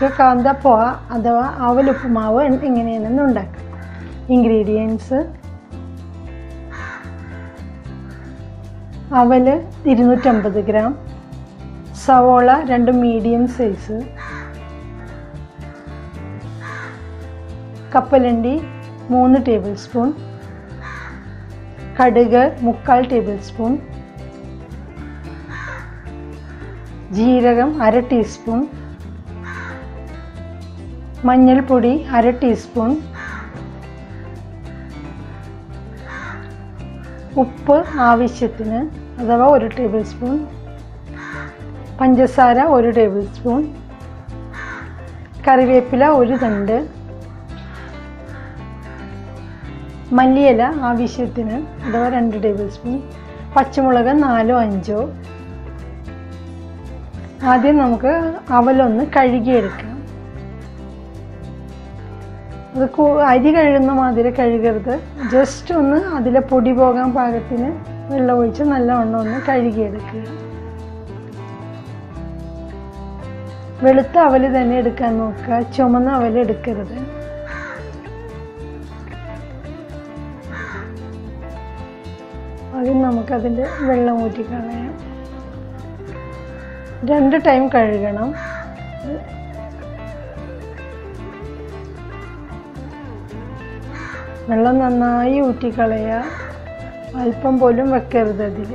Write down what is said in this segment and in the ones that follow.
നമുക്ക് കാന്തപ്പോഹ അഥവാ അവലുപ്പുമാവ് എങ്ങനെയാണെന്ന് ഉണ്ടാക്കാം ഇൻഗ്രീഡിയൻസ് അവല് ഇരുന്നൂറ്റമ്പത് ഗ്രാം സവോള രണ്ട് മീഡിയം സൈസ് കപ്പലണ്ടി മൂന്ന് ടേബിൾ സ്പൂൺ കടുക് മുക്കാൽ ടേബിൾ സ്പൂൺ ജീരകം അര ടീസ്പൂൺ മഞ്ഞൾപ്പൊടി അര ടീസ്പൂൺ ഉപ്പ് ആവശ്യത്തിന് അഥവാ ഒരു ടേബിൾ സ്പൂൺ പഞ്ചസാര ഒരു ടേബിൾ സ്പൂൺ കറിവേപ്പില ഒരു തണ്ട് മല്ലിയില ആവശ്യത്തിന് അഥവാ രണ്ട് ടേബിൾ സ്പൂൺ പച്ചമുളക് നാലോ അഞ്ചോ ആദ്യം നമുക്ക് അവലൊന്ന് കഴുകിയെടുക്കാം അത് കു- അരി കഴുകുന്ന മാതിരി കഴുകരുത് ജസ്റ്റ് ഒന്ന് അതിലെ പൊടി പോകാൻ പാകത്തിന് വെള്ളം ഒഴിച്ച് നല്ലവണ്ണം ഒന്ന് കഴുകിയെടുക്കുക വെളുത്ത അവല് തന്നെ എടുക്കാൻ നോക്കുക ചുമന്ന അവല് എടുക്കരുത് ആദ്യം നമുക്കതിൻ്റെ വെള്ളം ഊറ്റി കളയാം രണ്ട് ടൈം കഴുകണം വെള്ളം നന്നായി ഊറ്റിക്കളയുക അല്പം പോലും വെക്കരുത് അതിൽ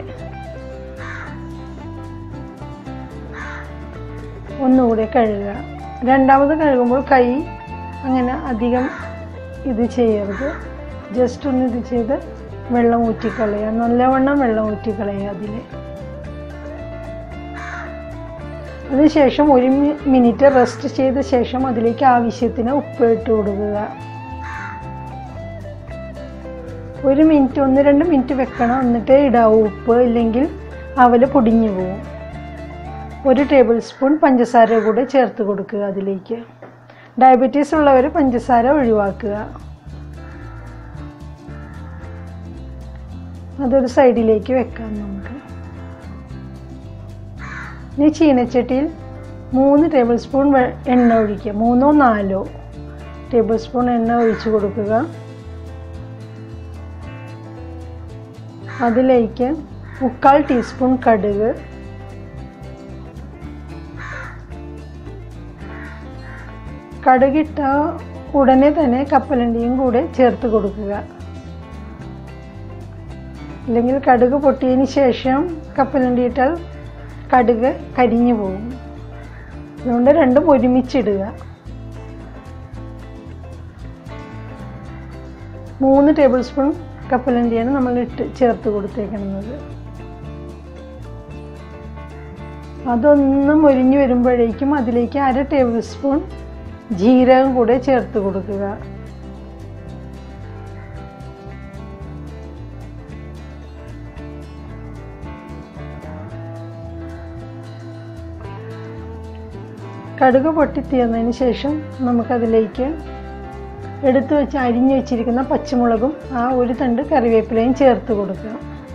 ഒന്നുകൂടെ കഴുകുക രണ്ടാമത് കഴുകുമ്പോൾ കൈ അങ്ങനെ അധികം ഇത് ചെയ്യരുത് ജസ്റ്റ് ഒന്ന് ഇത് ചെയ്ത് വെള്ളം ഊറ്റിക്കളയുക നല്ലവണ്ണം വെള്ളം ഊറ്റിക്കളയുക അതിൽ അതിനുശേഷം ഒരു മി- മിനിറ്റ് റെസ്റ്റ് ചെയ്ത ശേഷം അതിലേക്ക് ആവശ്യത്തിന് ഉപ്പ് ഇട്ട് കൊടുക്കുക ഒരു മിനിറ്റ് ഒന്ന് രണ്ട് മിനിറ്റ് വെക്കണം എന്നിട്ടേ ഇടാവൂ ഉപ്പ് ഇല്ലെങ്കിൽ അവല് പൊടിഞ്ഞു പോകും ഒരു ടേബിൾ സ്പൂൺ പഞ്ചസാര കൂടെ ചേർത്ത് കൊടുക്കുക അതിലേക്ക് ഡയബറ്റീസ് ഉള്ളവർ പഞ്ചസാര ഒഴിവാക്കുക അതൊരു സൈഡിലേക്ക് വെക്കാം നമുക്ക് ഇനി ചീനച്ചട്ടിയിൽ മൂന്ന് ടേബിൾ സ്പൂൺ വെ- എണ്ണ ഒഴിക്കുക മൂന്നോ നാലോ ടേബിൾ സ്പൂൺ എണ്ണ ഒഴിച്ച് കൊടുക്കുക അതിലേക്ക് മുക്കാൽ ടീസ്പൂൺ കടുക് കടുകിട്ട ഉടനെ തന്നെ കപ്പലണ്ടിയും കൂടെ ചേർത്ത് കൊടുക്കുക അല്ലെങ്കിൽ കടുക് പൊട്ടിയതിന് ശേഷം കപ്പലണ്ടി ഇട്ടാൽ കടുക് കരിഞ്ഞു പോകും അതുകൊണ്ട് രണ്ടും ഒരുമിച്ചിടുക മൂന്ന് ടേബിൾ സ്പൂൺ കപ്പലണ്ടിയാണ് നമ്മൾ ഇട്ട് ചേർത്ത് കൊടുത്തേക്കുന്നത് അതൊന്നും ഒരിഞ്ഞു വരുമ്പോഴേക്കും അതിലേക്ക് അര ടേബിൾ സ്പൂൺ ജീരകം കൂടെ ചേർത്ത് കൊടുക്കുക കടുക് പൊട്ടിത്തീർന്നതിന് ശേഷം നമുക്കതിലേക്ക് എടുത്തു വെച്ച് അരിഞ്ഞു വെച്ചിരിക്കുന്ന പച്ചമുളകും ആ ഒരു തണ്ട് കറിവേപ്പിലയും ചേർത്ത് കൊടുക്കുക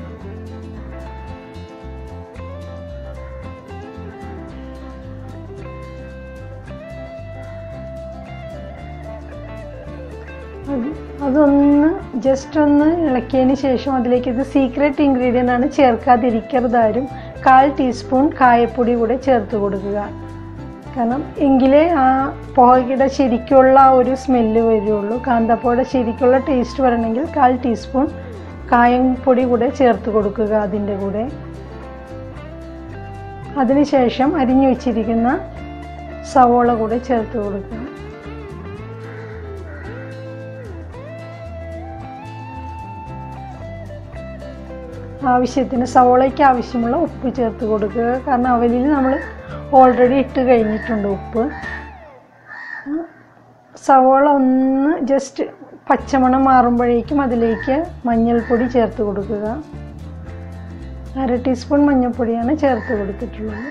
അത് അതൊന്ന് ജസ്റ്റ് ഒന്ന് ഇളക്കിയതിന് ശേഷം അതിലേക്ക് ഇത് സീക്രട്ട് ഇൻഗ്രീഡിയൻ്റ് ആണ് ചേർക്കാതിരിക്കരുതാരും കാൽ ടീസ്പൂൺ കായപ്പൊടി കൂടെ ചേർത്ത് കൊടുക്കുക കാരണം എങ്കിലേ ആ പോഹയുടെ ശരിക്കുള്ള ആ ഒരു സ്മെല്ല് വരുള്ളൂ കാന്തപ്പോയുടെ ശരിക്കുള്ള ടേസ്റ്റ് വരണമെങ്കിൽ കാൽ ടീസ്പൂൺ കായം പൊടി കൂടെ ചേർത്ത് കൊടുക്കുക അതിൻ്റെ കൂടെ അതിനുശേഷം അരിഞ്ഞു വെച്ചിരിക്കുന്ന സവോള കൂടെ ചേർത്ത് കൊടുക്കുക ആവശ്യത്തിന് സവോളയ്ക്ക് ആവശ്യമുള്ള ഉപ്പ് ചേർത്ത് കൊടുക്കുക കാരണം അവലിൽ നമ്മൾ ഓൾറെഡി ഇട്ട് കഴിഞ്ഞിട്ടുണ്ട് ഉപ്പ് സവോള ഒന്ന് ജസ്റ്റ് പച്ചമണം മാറുമ്പോഴേക്കും അതിലേക്ക് മഞ്ഞൾപ്പൊടി ചേർത്ത് കൊടുക്കുക അര ടീസ്പൂൺ മഞ്ഞൾപ്പൊടിയാണ് ചേർത്ത് കൊടുത്തിട്ടുള്ളത്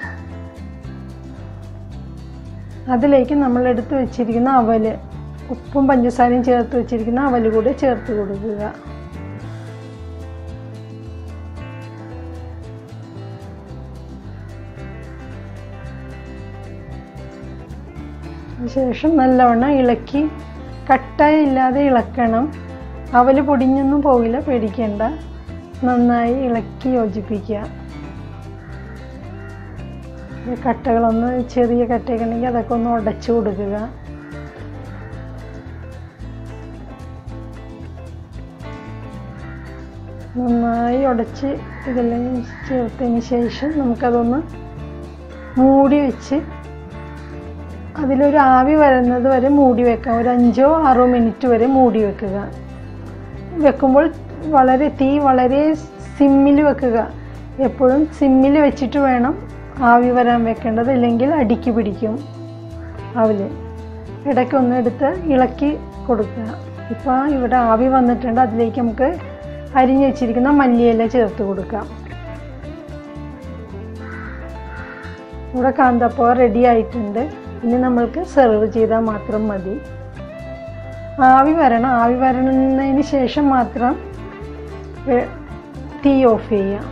അതിലേക്ക് നമ്മൾ എടുത്ത് വെച്ചിരിക്കുന്ന അവല് ഉപ്പും പഞ്ചസാരയും ചേർത്ത് വെച്ചിരിക്കുന്ന അവല് കൂടെ ചേർത്ത് കൊടുക്കുക ശേഷം നല്ലവണ്ണം ഇളക്കി കട്ടായി ഇല്ലാതെ ഇളക്കണം അവൽ പൊടിഞ്ഞൊന്നും പോകില്ല പേടിക്കേണ്ട നന്നായി ഇളക്കി യോജിപ്പിക്കുക ഈ കട്ടകളൊന്ന് ചെറിയ കട്ടയൊക്കെ ഉണ്ടെങ്കിൽ അതൊക്കെ ഒന്ന് ഉടച്ചു കൊടുക്കുക നന്നായി ഉടച്ച് ഇതെല്ലാം ചേർത്തതിന് ശേഷം നമുക്കതൊന്ന് മൂടി വെച്ച് അതിലൊരു ആവി വരുന്നത് വരെ മൂടി വെക്കാം ഒരു അഞ്ചോ ആറോ മിനിറ്റ് വരെ മൂടി വെക്കുക വെക്കുമ്പോൾ വളരെ തീ വളരെ സിമ്മിൽ വെക്കുക എപ്പോഴും സിമ്മിൽ വെച്ചിട്ട് വേണം ആവി വരാൻ വെക്കേണ്ടത് ഇല്ലെങ്കിൽ അടിക്ക് പിടിക്കും അവല് ഇടയ്ക്കൊന്ന് എടുത്ത് ഇളക്കി കൊടുക്കുക ഇപ്പോൾ ഇവിടെ ആവി വന്നിട്ടുണ്ട് അതിലേക്ക് നമുക്ക് അരിഞ്ഞു വെച്ചിരിക്കുന്ന മല്ലിയില ചേർത്ത് കൊടുക്കാം ഇവിടെ കാന്തപ്പോ റെഡി ആയിട്ടുണ്ട് ഇനി നമ്മൾക്ക് സെർവ് ചെയ്താൽ മാത്രം മതി ആവി വരണം ആവി വരണതിന് ശേഷം മാത്രം വെ- തീ ഓഫ് ചെയ്യാം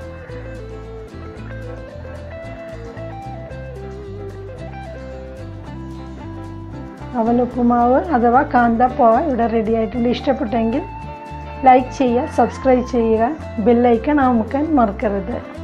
അവലുപ്പുമാവ് അഥവാ കാന്തപ്പോ ഇവിടെ റെഡി ആയിട്ടുണ്ട് ഇഷ്ടപ്പെട്ടെങ്കിൽ ലൈക്ക് ചെയ്യുക സബ്സ്ക്രൈബ് ചെയ്യുക ബെല്ലൈക്കൺ അമുക്കാൻ മറക്കരുത്